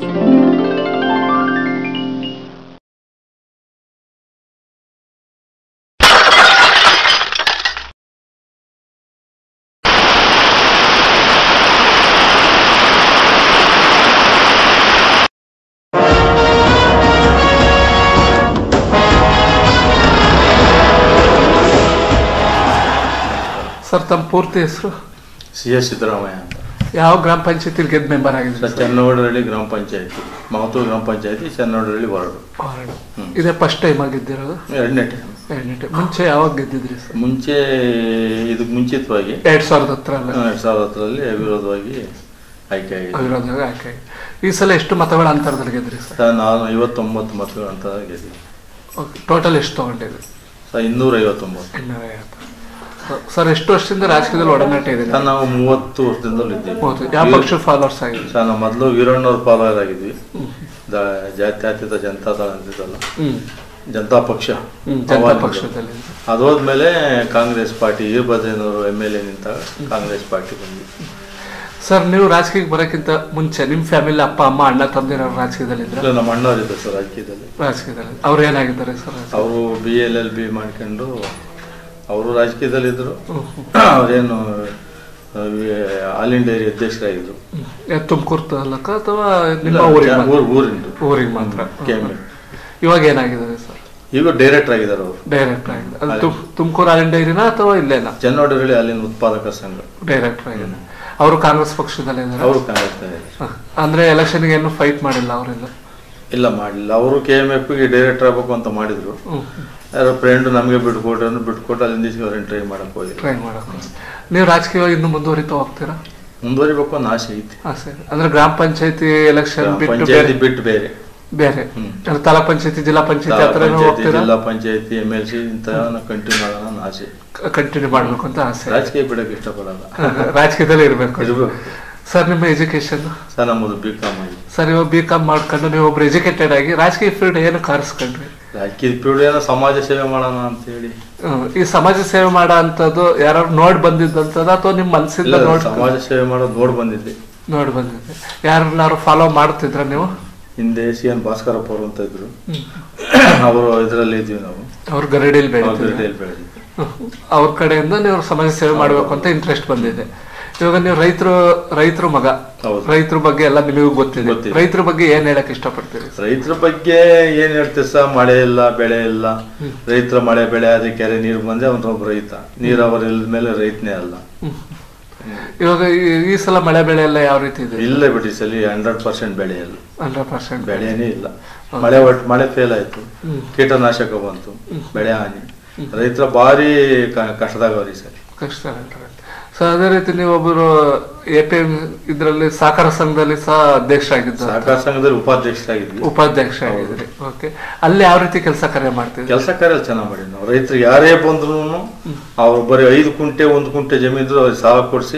Sir ತಮ್ಮ ಪೂರ್ತಿ ಹೆಸರು ಸಿ ಎಸ್ ಸಿದ್ದರಾಮಯ್ಯ ಅಂತ ಯಾವ ಗ್ರಾಮ ಪಂಚಾಯತಿ ಗೆದ್ದ ಮೆಂಬರ್ ಆಗಿದ್ರಿ ಸರ್ ಚನ್ನವಡಹಳ್ಳಿ ಗ್ರಾಮ ಪಂಚಾಯತಿ ಮಾವತೂರು ಗ್ರಾಮ ಪಂಚಾಯತಿ ಚನ್ನವಡಹಳ್ಳಿ ವಾರ್ಡು ವಾರ್ಡ್. ಇದೇ ಫಸ್ಟ್ ಟೈಮ್ ಆಗಿದ್ದಿರೋದು ಎರಡನೇ ಟೈಮ್ ಎರಡನೇ ಟೈಮ್ ಮುಂಚೆ ಯಾವಾಗ ಗೆದ್ದಿದ್ರಿ ಸರ್ ಮುಂಚೆ ಇದಕ್ಕೆ ಮುಂಚಿತವಾಗಿ ಎರಡ್ ಸಾವಿರದ ಹತ್ರ ಅಲ್ಲ ಎರಡ್ ಸಾವಿರದ ಹತ್ತರಲ್ಲಿ ಅವಿರೋಧವಾಗಿ ಆಯ್ಕೆ ಆಗಿದೆ ಅವಿರೋಧವಾಗಿ ಆಯ್ಕೆ ಆಗಿದೆ. ಈ ಸಲ ಎಷ್ಟು ಮತಗಳ ಅಂತರದಲ್ಲಿ ಗೆದ್ರಿ ಸರ್ ಸರ್ ನಾನು ಐವತ್ತೊಂಬತ್ತು ಮತಗಳು ಅಂತ ಗೆದ್ದಿದ್ದೆ ಟೋಟಲ್ ಎಷ್ಟು ತಗೊಂಡಿದ್ರಿ ಸರ್ ಇನ್ನೂರ ಐವತ್ತೊಂಬತ್ತು ಇನ್ನೂರ ಐವತ್ತು ಸರ್ ಎಷ್ಟು ವರ್ಷದಿಂದ ರಾಜಕೀಯದಲ್ಲಿ ಒಡನಾಟ ಇದೆ ಸರ್ ನಾವು ಮೂವತ್ತು ವರ್ಷದಿಂದಲೂ ಹೌದು ಇದ್ದೀವಿ ಯಾವ ಪಕ್ಷದ ಫಾಲೋವರ್ಸ್ ಆಗಿದೆ ಸರ್ ನಾವು ಮೊದಲು ವೀರಣ್ಣವ್ರ ಫಾಲೋವರ್ ಆಗಿದ್ವಿ ದ- ಜಾತ್ಯತೀತ ಜನತಾ ದಳ ಅಂತಿದ್ದಲ್ಲ ಹ್ಮ್ ಜನತಾ ಪಕ್ಷ ಹ್ಮ್, ಜನತಾ ಅವಾಗಿಂದ. ಪಕ್ಷದಲ್ಲಿ ಅದಾದ್ಮೇಲೆ ಕಾಂಗ್ರೆಸ್ ಪಾರ್ಟಿ ವೀರಭದ್ರಯ್ಯನವರು ಎಮ್ ಎಲ್ ಎ ನಿಂತಾಗ ಕಾಂಗ್ರೆಸ್ ಪಾರ್ಟಿ ಬಂದ್ವಿ ಸರ್ ನೀವು ರಾಜಕೀಯಕ್ಕೆ ಬರೋಕ್ಕಿಂತ ಮುಂಚೆ ನಿಮ್ಮ ಫ್ಯಾಮಿಲಿ ಅಪ್ಪ ಅಮ್ಮ ಅಣ್ಣ ತಂದಿರೋ ರಾಜಕೀಯದಲ್ಲಿ ಇದ್ರ ಇಲ್ಲ, ನಮ್ಮ ಅಣ್ಣವರಿದ್ದರು ಸರ್ ರಾಜಕೀಯದಲ್ಲಿ ರಾಜಕೀಯದಲ್ಲಿ ಅವ್ರು ಏನಾಗಿದ್ದಾರೆ ಸರ್ ಅವರು ಬಿ ಎಲ್ ಎಲ್ ಬಿ ಮಾಡ್ಕೊಂಡು ಅವರು ರಾಜಕೀಯದಲ್ಲಿದ್ದರು ಹ್ಮ್. ಅವರೇನು ಆಲ್ ಇಂಡಿಯಾ ಅಧ್ಯಕ್ಷರಾಗಿದ್ರು ತುಮಕೂರು ತಾಲೂಕ ಅಥವಾ ನಿಮ್ಮ ಇಲ್ಲ, ಊರಿಗೆ ಜ- ಊರ್- ಊರಿಂದು ಊರಿಗೆ ಮಾತ್ರ ಕೆ ಎಮ್ ಎ. ಇವಾಗ ಏನಾಗಿದ್ದಾರೆ ಸರ್ ಈಗ ಡೈರೆಕ್ಟರ್ ಆಗಿದ್ದಾರೆ ಅವರು ಡೈರೆಕ್ಟ್ ಆಗಿದೆ ಅದು ತುಮ್- ತುಮಕೂರು ಹಾಲಿನ ಡೈರಿನಾ ಅಥವಾ ಇಲ್ಲೇನಾ ಚೆನ್ನೋಡಹಳ್ಳಿ ಅಲ್ಲಿನ ಉತ್ಪಾದಕ ಸಂಘ ಡೈರೆಕ್ಟ್ ಆಗಿದೆ ಅವರು ಕಾಂಗ್ರೆಸ್ ಪಕ್ಷದಲ್ಲಿ ಇದ್ದಾರೆ ಅವರು ಕಾಂಗ್ರೆಸ್ ಅಂದ್ರೆ ಎಲೆಕ್ಷನ್ಗೆ ಏನು ಫೈಟ್ ಮಾಡಿಲ್ಲ ಅವರೆಲ್ಲ ಇಲ್ಲ ಮಾಡಲಿಲ್ಲ ಅವರು ಕೆ ಎಮ್ ಎಫ್ ಗೆ ಡೈರೆಕ್ಟರ್ ಆಗ್ಬೇಕು ಅಂತ ಮಾಡಿದ್ರು ಹ್ಮ್ ಯಾರೋ ಫ್ರೆಂಡ್ ನಮಗೆ ಬಿಟ್ಕೊಟ್ರು ಅಂದ್ರೆ ಬಿಟ್ಕೊಟ್ಟು ಅಲ್ಲಿಂದ ಅವ್ರನ್ನ ಟ್ರೈ ಮಾಡಕ್ ಹೋಗಿದ್ರು ಟ್ರೈ ಮಾಡಕ್ಕೆ ನೀವು ರಾಜಕೀಯವಾಗಿ ಇನ್ನು ಮುಂದುವರಿತಾ ಹೋಗ್ತೀರಾ ಮುಂದುವರಿಬೇಕು ಅನ್ನೋ ಆಸೆ ಐತಿ ಹಾ ಸರಿ ಅಂದ್ರೆ ಗ್ರಾಮ ಪಂಚಾಯತಿ ಎಲೆಕ್ಷನ್ ಬಿಟ್ಟು ಬೇರೆ ಪಂಚಾಯತಿ ಬಿಟ್ಟು ಬೇರೆ ಬೇರೆ ಹ್ಮ್. ಅಂದ್ರೆ ತಾಲೂಕ್ ಪಂಚಾಯತಿ ಜಿಲ್ಲಾ ಪಂಚಾಯತಿ ಹತ್ರ ಪಂಚಾಯತಿ ಹೋಗ್ತೀರಾ ಜಿಲ್ಲಾ ಪಂಚಾಯತಿ ಎಮ್ ಎಲ್ ಸಿ ಇಂತ ಕಂಟಿನ್ಯೂ ಮಾಡೋಣ ಅನ್ನೋ ಆಸೆ ಕಂಟಿನ್ಯೂ ಮಾಡ್ಬೇಕು ಅಂತ ಆಸೆ ರಾಜಕೀಯ ಬಿಡಕ್ಕೆ ಇಷ್ಟಪಡಲ್ಲ ರಾಜಕೀಯದಲ್ಲಿ ಇರಬೇಕು ಇರ್ಬೇಕು ಸರ್ ನಿಮ್ಮ ಎಜುಕೇಶನ್ ಸರ್ ನಮ್ಮದು ಬಿ ಕಾಮ್ ಆಗಿ ಸರ್ ಇವಾಗ ಬಿ ಕಾಮ್ ಮಾಡ್ಕೊಂಡು ನೀವು ಒಬ್ರು ಎಜುಕೇಟೆಡ್ ಆಗಿ ರಾಜಕೀಯ ಫೀಲ್ಡ್ ಏನು ಕಾರಿಸ್ಕೊಂಡ್ರಿ ರಾಜಕೀಯ ಪೀಳಿಗೆ ಏನೋ ಸಮಾಜ ಸೇವೆ ಮಾಡೋಣ ಅಂತ ಹೇಳಿ ಹ್ಮ್. ಈ ಸಮಾಜ ಸೇವೆ ಮಾಡೋ ಅಂತದ್ದು ಯಾರು ನೋಡ್ ಬಂದಿದ್ದಂತದ ಅಥವಾ ನಿಮ್ ಮನ್ಸಿಂದ ಇಲ್ಲ ನೋಡ್ ಸಮಾಜ ಸೇವೆ ಮಾಡೋದು ನೋಡ್ ಬಂದಿದ್ದೆ ನೋಡ್ ಬಂದಿದೆ ಯಾರನ್ನಾರು ಫಾಲೋ ಮಾಡ್ತಿದ್ರ ನೀವು ಹಿಂದೆ ಸಿ ಎನ್ ಭಾಸ್ಕರಪ್ಪ ಅವರು ಅಂತ ಇದ್ರು ಅವರು ಇದರಲ್ಲಿ ಇದ್ವಿ ನಾವು ಅವ್ರ ಗರಡಿಲಿ ಅವ್ರ ಬೆಳೀತಿದ್ರೆ ಜೊತೆಯಲ್ಲಿ ಬೆಳೆದಿದ್ವಿ ಅವ್ರ ಕಡೆಯಿಂದ ನೀವು ಸಮಾಜ ಸೇವೆ ಮಾಡ್ಬೇಕು ಅಂತ ಇಂಟ್ರೆಸ್ಟ್ ಬಂದಿದೆ ಇವಾಗ ನೀವು ರೈತರು ರೈತರ ಮಗ ಹೌದು. ರೈತರ ಬಗ್ಗೆ ಎಲ್ಲ ನಿಮಗೂ ಗೊತ್ತಿದೆ ಗೊತ್ತಿದೆ. ರೈತರ ಬಗ್ಗೆ ಏನ್ ಹೇಳಕ್ ಇಷ್ಟಪಡ್ತೀರಿ ರೈತರ ಬಗ್ಗೆ ಏನ್ ಹೇಳ್ತೀವಿ ಸರ್ ಮಳೆ ಇಲ್ಲ ಬೆಳೆ ಇಲ್ಲ ರೈತರ ಮಳೆ ಬೆಳೆ ಆದ್ರೆ ಕೆರೆ ನೀರು ಬಂದೆ ಅವನೊಬ್ಬ ರೈತ ನೀರಾವರಿ ಇಲ್ಲದ ಮೇಲೆ ರೈತನೇ ಅಲ್ಲ ಇವಾಗ ಈ- ಈ ಸಲ ಮಳೆ ಬೆಳೆ ಎಲ್ಲ ಯಾವ ರೀತಿ ಇದೆ ಇಲ್ಲ ಬಿಡಿ ಸಲಿ ಹಂಡ್ರೆಡ್ ಪರ್ಸೆಂಟ್ ಬೆಳೆ ಇಲ್ಲ ಹಂಡ್ರೆಡ್ ಪರ್ಸೆಂಟ್ ಬೆಳೆನೇ ಇಲ್ಲ ಮಳೆ ಒಟ್ಟು ಮಳೆ ಫೇಲ್ ಆಯ್ತು ಕೀಟನಾಶಕ ಬಂತು ಬೆಳೆ ಹಾನಿ ರೈತರ ಭಾರಿ ಕ- ಕಷ್ಟದಾಗವ್ರಿ ಸರ್ ಕಷ್ಟ ಸೊ ಅದೇ ರೀತಿ ನೀವು ಒಬ್ಬರು ಎ ಪಿ ಎಂ ಇದರಲ್ಲಿ ಸಹಕಾರ ಸಂಘದಲ್ಲಿ ಸಹ ಅಧ್ಯಕ್ಷ ಆಗಿದ್ದಾರೆ ಸಹಕಾರ ಸಂಘದಲ್ಲಿ ಉಪಾಧ್ಯಕ್ಷರಾಗಿದ್ವಿ ಉಪಾಧ್ಯಕ್ಷ ಆಗಿದ್ರಿ ಓಕೆ ಅಲ್ಲಿ ಯಾವ ರೀತಿ ಕೆಲಸ ಕಾರ್ಯ ಮಾಡ್ತಿದ್ರಿ ಕೆಲಸ ಕಾರ್ಯ ಚೆನ್ನಾಗಿ ಮಾಡಿ ನಾವು ರೈತರಿಗೆ ಯಾರೇ ಬಂದ್ರು ಅವ್ರು ಬರೀ ಐದು ಕುಂಟೆ ಒಂದು ಕುಂಟೆ ಜಮೀನಿದ್ರು ಅವ್ರಿಗೆ ಸಾಲ ಕೊಡಿಸಿ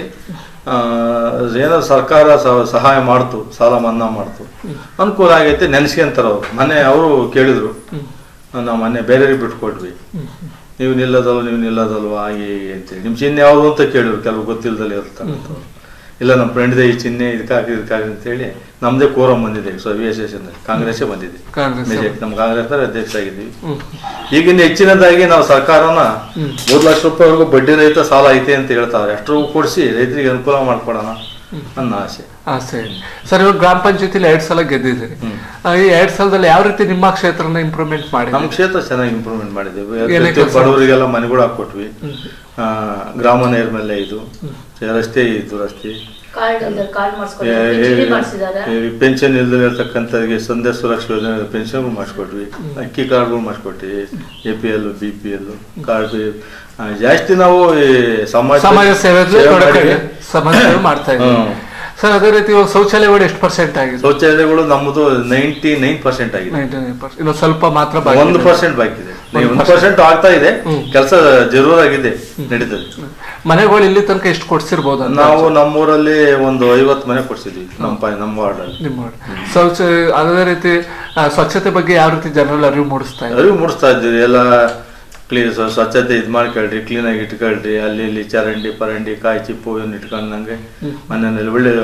ಏನೋ ಸರ್ಕಾರ ಸ- ಸಹಾಯ ಮಾಡ್ತು ಸಾಲ ಮನ್ನಾ ಮಾಡ್ತು ಅನುಕೂಲ ಆಗೈತೆ ನೆನೆಸ್ಕೊಂತಾರ ಅವ್ರು ಮನೆ ಅವರು ಕೇಳಿದ್ರು ನಾವು ಮೊನ್ನೆ ಬೇರೆಯವ್ರಿಗೆ ಬಿಟ್ಕೊಟ್ವಿ ನೀವು ನಿಲ್ಲದಲ್ವ ನೀವು ನಿಲ್ಲದಲ್ವ ಹಾಗೆ ಹೀಗೆ ಅಂತೇಳಿ ನಿಮ್ಮ ಚಿಹ್ನೆ ಯಾವುದು ಅಂತ ಕೇಳಿದ್ರು ಕೆಲವು ಗೊತ್ತಿಲ್ಲದಲ್ಲಿ ಇರ್ತಾರೆ ಇಲ್ಲ ನಮ್ಮ ಫ್ರೆಂಡ್ದೇ ಈ ಚಿಹ್ನೆ ಇದಕ್ಕಾಗಿ ಇದಕ್ಕಾಗಿ ಅಂತೇಳಿ ನಮ್ದೇ ಕೋರಂ ಬಂದಿದೆ ಸೊ ವಿ ಎಸ್ ಎಸ್ ಕಾಂಗ್ರೆಸ್ಸೇ ಬಂದಿದೆ ಕಾಂಗ್ರೆಸ್ ಮೆಜಾರಿಟಿ ನಮ್ಮ ಕಾಂಗ್ರೆಸ್ ಅಧ್ಯಕ್ಷ ಆಗಿದ್ದೀವಿ ಹ್ಮ್. ಈಗಿನ ಹೆಚ್ಚಿನದಾಗಿ ನಾವು ಸರ್ಕಾರನ ಮೂರು ಲಕ್ಷ ರೂಪಾಯಿವರೆಗೂ ಬಡ್ಡಿ ರಹಿತ ಸಾಲ ಐತೆ ಅಂತ ಹೇಳ್ತಾರೆ ಅಷ್ಟರೂ ಕೊಡಿಸಿ ರೈತರಿಗೆ ಅನುಕೂಲ ಮಾಡ್ಕೊಡೋಣ ನನ್ನ ಆಸೆ ಆಸೆ ಸರ್ ಇವಾಗ ಗ್ರಾಮ ಪಂಚಾಯತಿಲಿ ಎರಡ್ ಸಲ ಗೆದ್ದಿದ್ದೀರಿ ಆ, ಈ ಎರಡ್ ಸಲದಲ್ಲಿ ಯಾವ ರೀತಿ ನಿಮ್ಮ ಕ್ಷೇತ್ರನ ಇಂಪ್ರೂವ್ಮೆಂಟ್ ಮಾಡಿ ನಮ್ಮ ಕ್ಷೇತ್ರ ಚೆನ್ನಾಗಿ ಇಂಪ್ರೂವ್ಮೆಂಟ್ ಮಾಡಿದ್ದೀವಿ ಏನೇ ಪ್ರತಿ ಕೆಲ್ಸ? ಬಡವರಿಗೆಲ್ಲ ಮನೆಗಳು ಹಾಕೊಟ್ವಿ ಆ, ಗ್ರಾಮ ನೈರ್ಮಲ್ಯ ಇದು ರಸ್ತೆ ಇದು ರಸ್ತೆ ಕಾರ್ಡ್ ಇದ್ದಾರೆ ಕಾರ್ಡ್ ಮಾಡಿಸ್ಕೊಂಡು ಚೀಟಿ ಮಾಡಿಸಿದ್ದಾರೆ ಪೆನ್ಷನ್ ಇಲ್ದೇ ಇರ್ತಕ್ಕಂಥವ್ರಿಗೆ ಸಂಧ್ಯಾ ಸುರಕ್ಷಾ ಯೋಜನೆ ಪೆನ್ಷನ್ ಮಾಡಿಸ್ಕೊಟ್ವಿ ಅಕ್ಕಿ ಕಾರ್ಡ್ಗಳು ಮಾಡಿಸ್ಕೊಟ್ವಿ A P L B P L card ಜಾಸ್ತಿ ನಾವು ಈ ಸಮಾಜ ಸಮಾಜ ಸೇವೆ ಸೇವೆ ಮಾಡಿ, ಸಮಾಜ ಸೇವೆ ಮಾಡ್ತಾ ಇದ್ದೀವಿ ಹ್ಮ್. ಸರ್ ಅದೇ ರೀತಿ ಇವಾಗ ಶೌಚಾಲಯಗಳು ಎಷ್ಟು ಪರ್ಸೆಂಟ್ ಆಗಿದೆ ಶೌಚಾಲಯಗಳು ನಮ್ಮದು ನೈಂಟಿ ನೈನ್ ಪರ್ಸೆಂಟ್ ಆಗಿದೆ ನೈಂಟಿ ನೈನ್ ಪರ್ಸೆಂಟ್ ಇನ್ನು ಸ್ವಲ್ಪ ಮಾತ್ರ ಬಾಕಿ ಒಂದು ಇದೆ. ಪರ್ಸೆಂಟ್ ಬಾಕಿ ಇದೆ ಒಂದು ಒಂದು ಪರ್ಸೆಂಟ್ ಆಗ್ತಾ ಇದೆ ಹ್ಮ್. ಕೆಲಸ ಜರೂರಾಗಿದೆ ನಡೀತದೆ ಮನೆಗಳು ಇಲ್ಲಿ ತನಕ ಎಷ್ಟು ಕೊಡ್ಸಿರ್ಬೋದು ಅಂತ ನಾವು ನಮ್ಮೂರಲ್ಲಿ ಒಂದು ಐವತ್ತು ಮನೆ ಕೊಡ್ಸಿದ್ವಿ ನಮ್ಮ ಪ- ನಮ್ಮ ವಾರ್ಡಲ್ಲಿ ನಿಮ್ಮ ಶೌಚ ಅದೇ ರೀತಿ ಆ, ಸ್ವಚ್ಛತೆ ಬಗ್ಗೆ ಯಾವ ರೀತಿ ಜನರಲ್ಲಿ ಅರಿವು ಮೂಡಿಸ್ತಾ ಇದೆ ಅರಿವು ಮೂಡಿಸ್ತಾ ಇದ್ದೀವಿ ಎಲ್ಲ ಕ್ಲೀನ್ ಸ್ವಚ್ಛತೆ ಇದು ಮಾಡ್ಕೊಳ್ರಿ ಕ್ಲೀನ್ ಆಗಿ ಇಟ್ಕೊಳ್ರಿ ಅಲ್ಲಿ ಇಲ್ಲಿ ಚರಂಡಿ ಪರಂಡಿ ಕಾಯಿ ಚಿಪ್ಪು ಇವ್ನ ಇಟ್ಕೊಂಡಂಗೆ ಮನೆಯಲ್ಲಿ ಒಳ್ಳೆ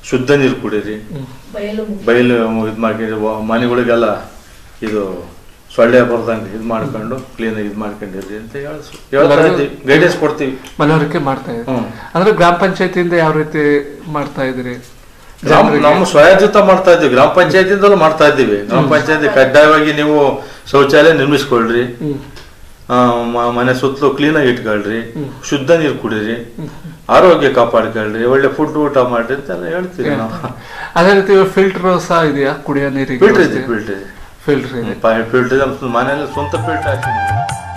ಶುದ್ಧ ನೀರು ಕುಡೀರಿ ಬಯಲು ಮುಗ್ಗು. ಬಯಲು ಇದು ಮಾಡ್ಕೊಂಡು ವ- ಮನೆಗಳಿಗೆಲ್ಲ ಇದು ಸೊಳ್ಳೆ ಬರ್ದಂಗೆ ಇದು ಮಾಡ್ಕೊಂಡು ಕ್ಲೀನಾಗಿ ಇದು ಮಾಡ್ಕೊಂಡಿರ್ರಿ ಅಂತ ಹೇಳ್ಸ್- ಹೇಳ್ತಾ ಎಲ್ಲರೂ- ಇದ್ದೀವಿ ಗೈಡೆನ್ಸ್ ಕೊಡ್ತೀವಿ ಮನವರಿಕೆ ಮಾಡ್ತಾ ಇದ್ದೀರಿ ಹ್ಮ್. ಅಂದ್ರೆ ಗ್ರಾಮ ಪಂಚಾಯತಿಯಿಂದ ಯಾವ ರೀತಿ ಮಾಡ್ತಾ ಇದ್ದೀರಿ ಗ್ರಾಮ ಜನರಿಗೆ? ನಮ್ಮ ಸ್ವಯಾಜಿತ ಮಾಡ್ತಾ ಇದ್ದೀವಿ ಗ್ರಾಮ ಪಂಚಾಯತಿಯಿಂದಲೂ ಮಾಡ್ತಾ ಇದ್ದೀವಿ ಗ್ರಾಮ ಪಂಚಾಯತಿ ಕಡ್ಡಾಯವಾಗಿ ನೀವು ಶೌಚಾಲಯ ನಿರ್ಮಿಸ್ಕೊಳ್ರಿ ಹ್ಮ್. ಆ, ಮ- ಮನೆ ಸುತ್ತಲೂ ಕ್ಲೀನಾಗಿ ಇಟ್ಕೊಳ್ರಿ ಹ್ಮ್. ಶುದ್ಧ ನೀರು ಕುಡೀರಿ ಆರೋಗ್ಯ ಕಾಪಾಡ್ಕೊಳ್ರಿ ಒಳ್ಳೆ ಫುಡ್ ಊಟ ಮಾಡ್ರಿ ಅಂತೆಲ್ಲ ಹೇಳ್ತೀವಿ ನಾವು ಅದೇ ರೀತಿ ಫಿಲ್ಟರ್ ಸಹ ಇದೆಯಾ ಕುಡಿಯೋ ನೀರಿಗೆ ಫಿಲ್ಟರ್ ಇದೆ ಫಿಲ್ಟರ್ ಇದೆ ಫಿಲ್ಟರ್ ಇದೆ ಫಿಲ್ಟರ್ ನಮ್ಮ ಮನೆಯಲ್ಲಿ ಸ್ವಂತ ಫಿಲ್ಟರ್ ಹಾಕಿದ್ದೀವಿ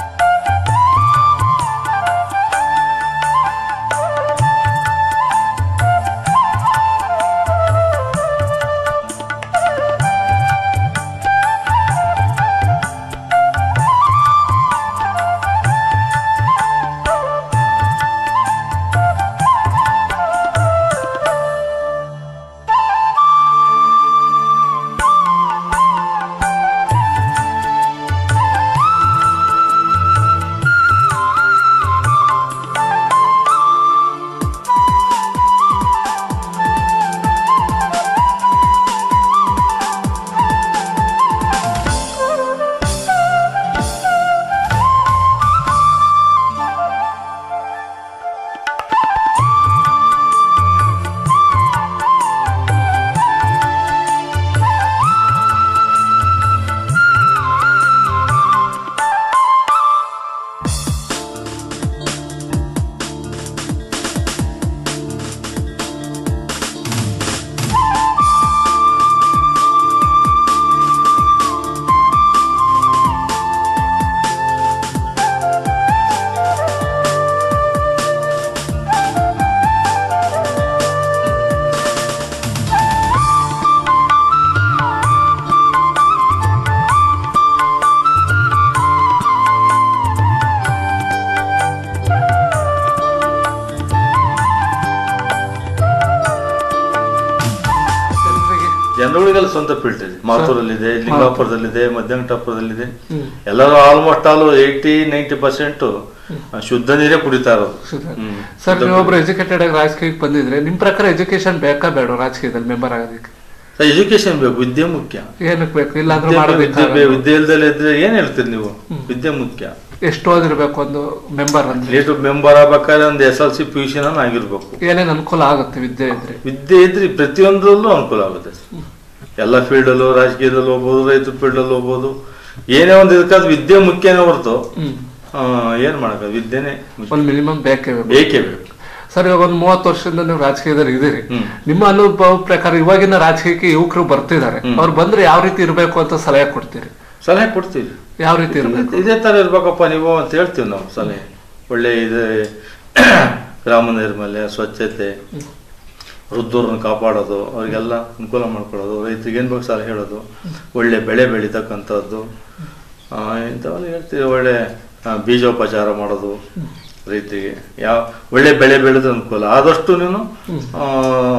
ಜನರಿಗೆ ಜನಗಳಿಗೆಲ್ಲ ಸ್ವಂತ ಫಿಲ್ಟರ್ ಇದೆ ಮಾತೂರಲ್ಲಿದೆ ಲಿಂಗಾಪುರದಲ್ಲಿದೆ ಮಧ್ಯಂಕಟಾಪುರದಲ್ಲಿದೆ ಹ್ಮ್. ಎಲ್ಲರೂ almost all eighty ninety percent ಶುದ್ಧ ನೀರೇ ಕುಡಿತಾ ಇರೋದು ಶುದ್ಧ. ಹ್ಮ್. ಸರ್ ನೀವೊಬ್ರು ಎಜುಕೇಟೆಡ್ ಆಗಿ ರಾಜಕೀಯಕ್ಕೆ ಬಂದಿದ್ರೆ ನಿಮ್ ಪ್ರಕಾರ ಎಜುಕೇಶನ್ ಬೇಕಾ ಬೇಡ ರಾಜಕೀಯದಲ್ಲಿ ಮೆಂಬರ್ ಆಗೋದಕ್ಕೆ ಎಜುಕೇಶನ್ ಬೇಕು ವಿದ್ಯೆ ಮುಖ್ಯ ಏನಕ್ಕೆ ಬೇಕು ಇಲ್ಲಾಂದ್ರೆ ವಿದ್ಯೆ- ಮಾಡೋದಕ್ಕೆ ವಿದ್ಯೆ ಬೇ- ವಿದ್ಯೆ ಇಲ್ದಲೆ ಇದ್ರೆ ಏನ್ ಹೇಳ್ತೀರಿ ನೀವು ವಿದ್ಯೆ ಮುಖ್ಯ ಎಷ್ಟು ಓದಿರ್ಬೇಕು ಒಂದು ಮೆಂಬರ್ ಅಂದ್ರೆ ಲೀಟು ಮೆಂಬರ್ ಆಗ್ಬೇಕಾದ್ರೆ ಒಂದು S L C P U C ಆಗಿರ್ಬೇಕು ಏನೇನ್ ಅನುಕೂಲ ಆಗುತ್ತೆ ವಿದ್ಯೆ ಇದ್ರೆ ವಿದ್ಯೆ ಇದ್ರೆ ಪ್ರತಿಯೊಂದರಲ್ಲೂ ಅನುಕೂಲ ಆಗುತ್ತೆ ಎಲ್ಲ ಫೀಲ್ಡಲ್ಲೂ ರಾಜಕೀಯದಲ್ಲಿ ಹೋಗ್ಬೋದು ರೈತರ ಫೀಲ್ಡಲ್ಲಿ ಹೋಗ್ಬೋದು ಏನೇ ಒಂದು ಇದಕ್ಕಾದ್ರೆ ವಿದ್ಯೆ ಮುಖ್ಯನೇ ಹೊರತು ಹ್ಮ್ ಆ, ಏನ್ ಮಾಡಕ ವಿದ್ಯೆನೆ ಮುಖ್ಯ. ಒಂದ್ ಮಿನಿಮಮ್ ಬೇಕೇ ಬೇಕು ಬೇಕೇ ಬೇಕು ಸರ್ ಇವಾಗ ಒಂದ್ ಮೂವತ್ತು ವರ್ಷದಿಂದ ನೀವು ರಾಜಕೀಯದಲ್ಲಿ ಇದೀರಿ ಹ್ಮ್. ನಿಮ್ಮ ಅನುಭವ ಪ್ರಕಾರ ಇವಾಗಿನ ರಾಜಕೀಯಕ್ಕೆ ಯುವಕರು ಬರ್ತಿದ್ದಾರೆ ಹ್ಮ್. ಅವ್ರು ಬಂದ್ರೆ ಯಾವ ರೀತಿ ಇರ್ಬೇಕು ಅಂತ ಸಲಹೆ ಕೊಡ್ತೀರಿ ಸಲಹೆ ಕೊಡ್ತೀವಿ ಯಾವ ರೀತಿ ಇರ್ಬೇಕು ಇದೇ ತರ ಇರ್ಬೇಕಪ್ಪ ನೀವು ಅಂತ ಹೇಳ್ತೀವಿ ನಾವು ಸಲಹೆ ಒಳ್ಳೆ ಇದೆ ಗ್ರಾಮ ನೈರ್ಮಲ್ಯ ಸ್ವಚ್ಛತೆ ವೃದ್ಧರನ್ನು ಕಾಪಾಡೋದು ಅವರಿಗೆಲ್ಲ ಅನುಕೂಲ ಮಾಡ್ಕೊಡೋದು ರೈತರಿಗೆ ಏನ್ ಬೇಕು ಸಲಹೆ ಹೇಳೋದು ಒಳ್ಳೆ ಬೆಳೆ ಬೆಳೀತಕ್ಕಂಥದ್ದು ಆ, ಇಂಥವೆಲ್ಲ ಹೇಳ್ತೀವಿ ಒಳ್ಳೆ ಆ, ಬೀಜೋಪಚಾರ ಮಾಡೋದು ರೈತರಿಗೆ ಯಾವ ಒಳ್ಳೆ ಬೆಳೆ ಬೆಳೆದ ಅನುಕೂಲ ಆದಷ್ಟು ನೀನು ಆ,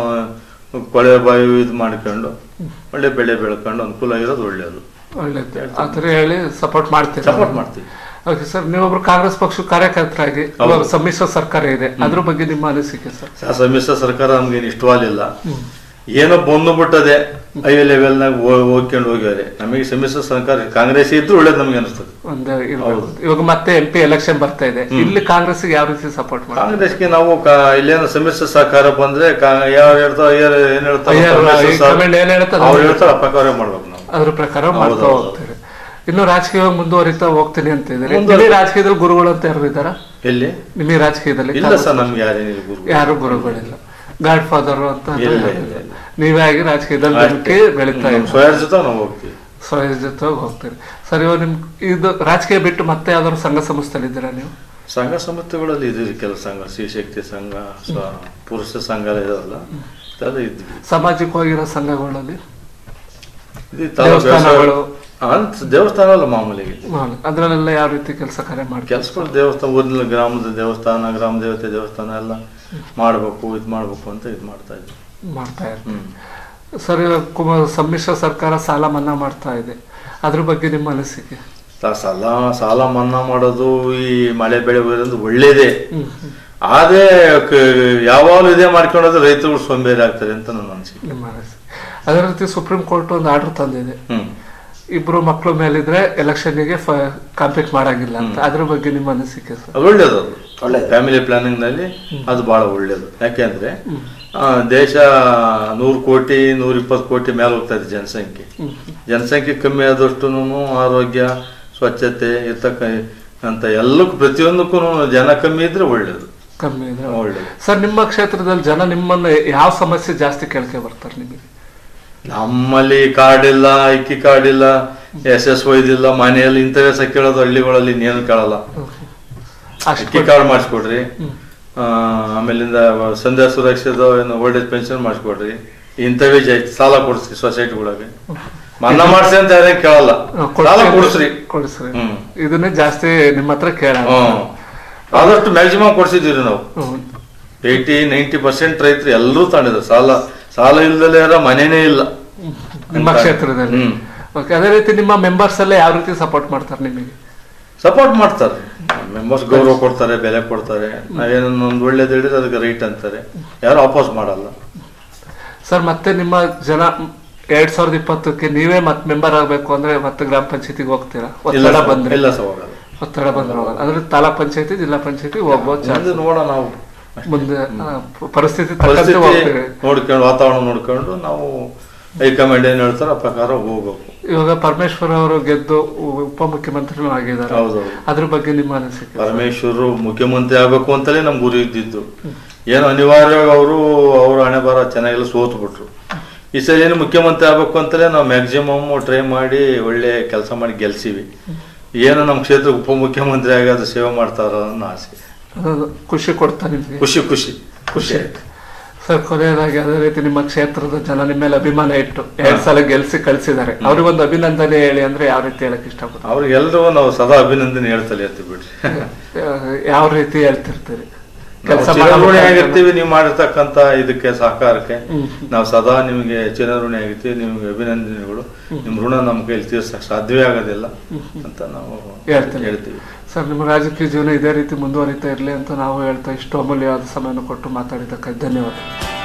ಕೊಳೆ ಬಾಯಿ ಇದು ಮಾಡ್ಕೊಂಡು ಒಳ್ಳೆ ಬೆಳೆ ಬೆಳ್ಕೊಂಡು ಅನುಕೂಲ ಆಗಿರೋದು ಒಳ್ಳೆಯದು ಒಳ್ಳೇದು ಆತರ ಹೇಳಿ ಸಪೋರ್ಟ್ ಮಾಡ್ತೀರಿ ಸಪೋರ್ಟ್ ಮಾಡ್ತೀವಿ ಓಕೆ ಸರ್ ನೀವೊಬ್ರು ಕಾಂಗ್ರೆಸ್ ಪಕ್ಷ ಕಾರ್ಯಕರ್ತರಾಗಿ ಹೌದು. ಇವಾಗ ಸಮ್ಮಿಶ್ರ ಸರ್ಕಾರ ಇದೆ ಅದ್ರ ಬಗ್ಗೆ ನಿಮ್ಮ ಅನಿಸಿಕೆ ಸರ್ ಆ ಸಮ್ಮಿಶ್ರ ಸರ್ಕಾರ ನಮ್ಗೇನು ಇಷ್ಟವಾಗಲಿಲ್ಲ ಏನೋ ಬಂದುಬಿಟ್ಟದೆ ಐ ಲೆವೆಲ್ನಾಗ ಹೋಗ್ಕೊಂಡು ಹೋಗ್ಯಾರೆ ನಮಗೆ ಸಮ್ಮಿಶ್ರ ಸರ್ಕಾರ ಕಾಂಗ್ರೆಸ್ ಇದ್ರು ಒಳ್ಳೇದು ನಮ್ಗೆ ಅನಿಸ್ತದೆ ಒಂದು ಇರ್ಬೇಕು. ಹೌದು. ಇವಾಗ ಮತ್ತೆ ಎಂ ಪಿ ಎಲೆಕ್ಷನ್ ಬರ್ತಾ ಇದೆ ಇಲ್ಲಿ ಕಾಂಗ್ರೆಸ್ ಯಾವ ರೀತಿ ಸಪೋರ್ಟ್ ಮಾಡಿ ಕಾಂಗ್ರೆಸ್ಗೆ ನಾವು ಕಾ- ಇಲ್ಲೇನೋ ಸಮ್ಮಿಶ್ರ ಸರ್ಕಾರ ಬಂದ್ರೆ ಕಾ- ಯಾರು ಹೇಳ್ತಾವ ಏನ್ ಹೇಳ್ತಾವ ಅಯ್ಯೋ, ಸಮ್ಮಿಶ್ರ ಈ ಸರ್- comment ಏನ್ ಹೇಳ್ತಾರೆ ಅವ್ರು ಅದನ್ನ ಹೇಳ್ತಾರ ಪ್ರಕಾರ ಮಾಡ್ಬೇಕು ನಾವು ಅದ್ರ ಪ್ರಕಾರ ಹೌದು, ಮಾಡ್ತಾ ಹೌದು. ಹೋಗ್ತೀರಿ ಇನ್ನು ರಾಜಕೀಯವಾಗಿ ಮುಂದುವರಿತಾ ಹೋಗ್ತೀನಿ ಅಂತ ಇದ್ದಾರೆ ಮುಂದುವರಿ- ನಿಮಗೆ ರಾಜಕೀಯದಲ್ಲಿ ಗುರುಗಳು ಅಂತ ಯಾರು ಇದ್ದಾರಾ ಎಲ್ಲಿ ನಿಮಗೆ ರಾಜಕೀಯದಲ್ಲಿ ಇಲ್ಲ ಸರ್ ನಮ್ಗೆ ಯಾರೇನಿಲ್ಲ ಗುರು ಯಾರು ಗುರುಗಳಿಲ್ಲ ಗಾಡ್ ಫಾದರ್ ಅಂತ ಇಲ್ಲ, ಇಲ್ಲ, ಇಲ್ಲ. ನೀವೇ ಆಗಿ ರಾಜಕೀಯದಲ್ಲಿ ಅಷ್ಟೇ. ನಂಬಿಕೆ ಬೆಳೀತಾ ನಮ್ಮ ಇದ್ದೀರಿ ಸ್ವಯರ್ ಜೊತೆ ನಾವು ಹೋಗ್ತೀವಿ ಸ್ವಯಂ ಜೊತೆ ಹೋಗ್ತೀರಿ ಸರ್ ಇವಾಗ ನಿಮ್ ಇದು ರಾಜಕೀಯ ಬಿಟ್ಟು ಮತ್ತೆ ಯಾವ್ದಾದ್ರು ಸಂಘ ಸಂಸ್ಥೆಯಲ್ಲಿ ಇದ್ದೀರಾ ನೀವು ಸಂಘ ಸಂಸ್ಥೆಗಳಲ್ಲಿ ಇದ್ರಿ ಕೆಲವು ಸಂಘ ಶ್ರೀಶಕ್ತಿ ಸಂಘ ಸ್ವ- ಪುರುಷ ಸಂಘ ಎಲ್ಲ ಇದಾವಲ್ಲ ಅದೆಲ್ಲ ಇದ್ವಿ ಸಾಮಾಜಿಕವಾಗಿರೋ ಸಂಘಗಳಲ್ಲಿ ಇದು ತಾಲೂಕು ದೇವಸ್ಥಾನಗಳು. ವ್ಯವಸಾಯ- ಅಂತ ದೇವಸ್ಥಾನ ಅಲ್ಲ ಮಾಮೂಲಿಗೆ ಮಾಡು. ಅದ್ರಲ್ಲೆಲ್ಲ ಯಾವ ರೀತಿ ಕೆಲಸ ಕಾರ್ಯ ಮಾಡ್ತೀವಿ ಕೆಲಸಗಳು ದೇವಸ್ಥಾನ ಊರಿನ ಗ್ರಾಮದ ದೇವಸ್ಥಾನ ಗ್ರಾಮ ದೇವತೆ ದೇವಸ್ಥಾನ ಎಲ್ಲ ಮಾಡಬೇಕು ಇದು ಮಾಡಬೇಕು ಅಂತ ಇದು ಮಾಡ್ತಾ ಇದ್ವಿ ಮಾಡ್ತಾ ಇರ್ತೀವಿ ಹ್ಮ್ ಸರ್ ಇವಾಗ ಕುಮಾರ್ ಸಮ್ಮಿಶ್ರ ಸರ್ಕಾರ ಸಾಲ ಮನ್ನಾ ಮಾಡ್ತಾ ಇದೆ ಅದ್ರ ಬಗ್ಗೆ ನಿಮ್ಮ ಅನಿಸಿಕೆ ಸ- ಸಾಲ ಸಾಲ ಮನ್ನಾ ಮಾಡೋದು ಈ ಮಳೆ ಬೆಳೆ ಬರೋದು ಒಳ್ಳೇದೇ ಹ್ಮ್ ಹ್ಮ್. ಅದೇ ಯಾವಾಗಲೂ ಇದೇ ಮಾಡ್ಕೊಂಡೋದ್ರೆ ರೈತರು ಸೋಂಬೇರಿ ಆಗ್ತಾರೆ ಅಂತ ನನ್ನ ಅನಿಸಿಕೆ ನಿಮ್ಮ ಅನಿಸಿಕೆ ಅದೇ ರೀತಿ ಸುಪ್ರೀಂ ಕೋರ್ಟ್ ಒಂದು ಆರ್ಡರ್ ತಂದಿದೆ ಹ್ಮ್ ಇಬ್ರು ಮಕ್ಕಳು ಮೇಲಿದ್ರೆ ಎಲೆಕ್ಷನ್ಗೆ ಕಾಂಪೀಟ್ ಮಾಡಂಗಿಲ್ಲ ಅಂತ ಅದ್ರ ಬಗ್ಗೆ ನಿಮ್ಮ ಅನಿಸಿಕೆ ಸರ್ ಅದು ಒಳ್ಳೇದು ಅದು ಒಳ್ಳೇದು. ಫ್ಯಾಮಿಲಿ ಪ್ಲಾನಿಂಗ್ ನಲ್ಲಿ ಅದು ಬಹಳ ಒಳ್ಳೇದು ಯಾಕೆಂದ್ರೆ ಆ, ದೇಶ ನೂರು ಕೋಟಿ ನೂರ ಇಪ್ಪತ್ತು ಕೋಟಿ ಮೇಲೆ ಹೋಗ್ತಾ ಇದೆ ಜನಸಂಖ್ಯೆ ಜನಸಂಖ್ಯೆ ಕಮ್ಮಿ ಆದಷ್ಟು ಆರೋಗ್ಯ ಸ್ವಚ್ಛತೆ ಇರ್ತಕ್ಕ ಅಂತ ಎಲ್ಲಕ್ಕೂ ಪ್ರತಿಯೊಂದಕ್ಕೂ ಜನ ಕಮ್ಮಿ ಇದ್ರೆ ಒಳ್ಳೇದು ಕಮ್ಮಿ ಇದ್ರೆ ಒಳ್ಳೇದು ಸರ್ ನಿಮ್ಮ ಕ್ಷೇತ್ರದಲ್ಲಿ ಜನ ನಿಮ್ಮನ್ನ ಯಾವ ಸಮಸ್ಯೆ ಜಾಸ್ತಿ ಕೇಳ್ಕೆ ಬರ್ತಾರೆ ನಿಮಗೆ ನಮ್ಮಲ್ಲಿ ಕಾರ್ಡ್ ಇಲ್ಲ ಇಕ್ಕಿ ಕಾರ್ಡ್ ಇಲ್ಲ ಎಸ್ ಎಸ್ ಒಯ್ದಿಲ್ಲ ಮನೆಯಲ್ಲಿ ಇಂಥವೇ ಸಹ ಕೇಳೋದು ಹಳ್ಳಿಗಳಲ್ಲಿ ಇನ್ನೇನು ಕೇಳಲ್ಲ ಅಷ್ಟು ಅಕ್ಕಿ ಕಾರ್ಡ್ ಮಾಡಿಸ್ಕೊಡ್ರಿ ಆ, ಆಮೇಲಿಂದ ಸಂಧ್ಯಾ ಸುರಕ್ಷಿತ ಏನು ಓಲ್ಡ್ ಏಜ್ ಪೆನ್ಷನ್ ಮಾಡಿಸ್ಕೊಡ್ರಿ ಇಂಥವೇ ಜಾಸ್ತಿ ಸಾಲ ಕೊಡಿಸ್ರಿ ಸೊಸೈಟಿಗಳಿಗೆ ಮನ್ನಾ ಮಾಡ್ಸಿ ಅಂತ ಯಾರೇನ್ ಕೇಳಲ್ಲ ಸಾಲ ಕೊಡಿಸ್ರಿ ಕೊಡಿಸ್ರಿ ಹ್ಮ್. ಇದನ್ನೇ ಜಾಸ್ತಿ ನಿಮ್ಮ ಹತ್ರ ಕೇಳ ಹ್ಮ್ ಆದಷ್ಟು ಮ್ಯಾಕ್ಸಿಮಮ್ ಕೊಡ್ಸಿದ್ದೀರಿ ನಾವು ಏಯ್ಟಿ ನೈಂಟಿ ಪರ್ಸೆಂಟ್ ರೈತರು ಎಲ್ಲರೂ ತಗೊಂಡಿದ್ದಾರೆ ಸಾಲ ಸಾಲ ಇಲ್ದಲೇ ಇರೋ ಮನೆನೇ ಇಲ್ಲ ನಿಮ್ಮ ಕ್ಷೇತ್ರದಲ್ಲಿ ಹ್ಮ್. ಓಕೆ ಅದೇ ರೀತಿ ನಿಮ್ಮ ಮೆಂಬರ್ಸ್ ಎಲ್ಲ ಯಾವ ರೀತಿ ಸಪೋರ್ಟ್ ಮಾಡ್ತಾರೆ ನಿಮಗೆ ಸಪೋರ್ಟ್ ಮಾಡ್ತಾರೆ ಮೆಂಬರ್ಸ್ ಗೌರವ ಕೊಡ್ತಾರೆ ಬೆಲೆ ಕೊಡ್ತಾರೆ ನಾವೇನೋ ಒಂದು ಒಳ್ಳೇದು ಹೇಳಿದ್ರೆ ಅದಕ್ಕೆ ರೈಟ್ ಅಂತಾರೆ ಯಾರು ಅಪೋಸ್ ಮಾಡಲ್ಲ ಸರ್ ಮತ್ತೆ ನಿಮ್ಮ ಜನ ಎರಡ್ ಸಾವಿರದ ಇಪ್ಪತ್ತಕ್ಕೆ ನೀವೇ ಮತ್ತೆ ಮೆಂಬರ್ ಆಗ್ಬೇಕು ಅಂದ್ರೆ ಮತ್ತೆ ಗ್ರಾಮ ಪಂಚಾಯತಿಗೆ ಹೋಗ್ತೀರಾ ಇಲ್ಲ ಒತ್ತಡ ಸರ್, ಬಂದ್ರೆ ಇಲ್ಲ ಸರ್ ಹೋಗಲ್ಲ ಒತ್ತಡ ಬಂದ್ರೆ ಹೋಗಲ್ಲ ಅಂದ್ರೆ ತಾಲೂಕ್ ಪಂಚಾಯತಿ ಜಿಲ್ಲಾ ಪಂಚಾಯತಿ ಹೋಗ್ಬೋದು ಚಾನ್ಸ್ ಮುಂದೆ ನೋಡೋಣ ನಾವು ಮುಂದೆ ಆ, ಪ- ಪರಿಸ್ಥಿತಿ ತಕ್ಕಂತೆ ಪರಿಸ್ಥಿತಿ ಹೋಗ್ತೀವಿ ನೋಡ್ಕೊಂಡು ವಾತಾವರಣ ನೋಡ್ಕೊಂಡು ನಾವು ಹೈಕಮಾಂಡ್ ಏನ್ ಹೇಳ್ತಾರೋ ಆ ಪ್ರಕಾರ ಹೋಗ್ಬೇಕು ಇವಾಗ ಪರಮೇಶ್ವರ್ ಅವರು ಗೆದ್ದು ಉಪಮುಖ್ಯಮಂತ್ರಿನೂ ಆಗಿದ್ದಾರೆ ಹೌದೌದು ಅದ್ರ ಬಗ್ಗೆ ನಿಮ್ಮ ಅನಿಸಿಕೆ ಪರಮೇಶ್ವರರು ಮುಖ್ಯಮಂತ್ರಿ ಆಗ್ಬೇಕು ಅಂತಲೇ ನಮ್ಗೆ ಗುರಿ ಇದ್ದಿದ್ದು ಏನು ಅನಿವಾರ್ಯವಾಗಿ ಅವರು ಅವ್ರ ಹಣೆ ಬರ ಚೆನ್ನಾಗೆಲ್ಲ ಸೋತು ಬಿಟ್ರು ಈ ಸಲ ಏನು ಮುಖ್ಯಮಂತ್ರಿ ಆಗ್ಬೇಕು ಅಂತಲೇ ನಾವು ಮ್ಯಾಕ್ಸಿಮಮ್ ಟ್ರೈ ಮಾಡಿ ಒಳ್ಳೆ ಕೆಲಸ ಮಾಡಿ ಗೆಲ್ಸಿವಿ ಏನು ನಮ್ಮ ಕ್ಷೇತ್ರ ಉಪಮುಖ್ಯಮಂತ್ರಿ ಆಗೋದು ಸೇವೆ ಮಾಡ್ತಾರ ಅನ್ನೋ ಆಸೆ ಅದು ಖುಷಿ ಕೊಡ್ತಾ ನಿಮ್ಗೆ ಖುಷಿ ಖುಷಿ ಖುಷಿ ಆಯ್ತು ಸರ್ ಕೊನೆಯದಾಗಿ ಅದೇ ರೀತಿ ನಿಮ್ಮ ಕ್ಷೇತ್ರದ ಜನ ನಿಮ್ಮ ಮೇಲೆ ಅಭಿಮಾನ ಇಟ್ಟು ಎರಡ್ ಸಲ ಗೆಲ್ಸಿ ಕಳ್ಸಿದ್ದಾರೆ ಅವ್ರಿಗೊಂದು ಅಭಿನಂದನೆ ಹೇಳಿ ಅಂದ್ರೆ ಯಾವ ರೀತಿ ಹೇಳಕ್ ಇಷ್ಟಪಡ್ತಾರೆ ಅವ್ರಿಗೆಲ್ಲರೂ ನಾವು ಸದಾ ಅಭಿನಂದನೆ ಹೇಳ್ತಲೇ ಇರ್ತೀವಿ ಬಿಡ್ರಿ ಯಾವ ರೀತಿ ಹೇಳ್ತಿರ್ತೀರಿ ನಾವು ಕೆಲಸ ಚಿರಋಣಿ ಆಗಿರ್ತೀವಿ ನೀವು ಮಾಡಿರ್ತಕ್ಕಂತ ಇದಕ್ಕೆ ಸಹಕಾರಕ್ಕೆ ನಾವು ಸದಾ ನಿಮಗೆ ಚಿರಋಣಿ ಆಗಿರ್ತೀವಿ ನಿಮ್ಗೆ ಅಭಿನಂದನೆಗಳು ನಿಮ್ ಋಣ ನಮ್ಮ ಕೈಲಿ ತೀರ್ಸಕ್ ಸಾಧ್ಯವೇ ಆಗೋದಿಲ್ಲ ಅಂತ ನಾವು ಹೇಳ್ತೀನಿ. ಹೇಳ್ತೀವಿ ಸರ್ ನಿಮ್ಮ ರಾಜಕೀಯ ಜೀವನ ಇದೇ ರೀತಿ ಮುಂದುವರಿತಾ ಇರಲಿ ಅಂತ ನಾವು ಹೇಳ್ತಾ ಇಷ್ಟು ಅಮೂಲ್ಯವಾದ ಸಮಯವನ್ನು ಕೊಟ್ಟು ಮಾತಾಡಿದ್ದಕ್ಕೆ ಧನ್ಯವಾದ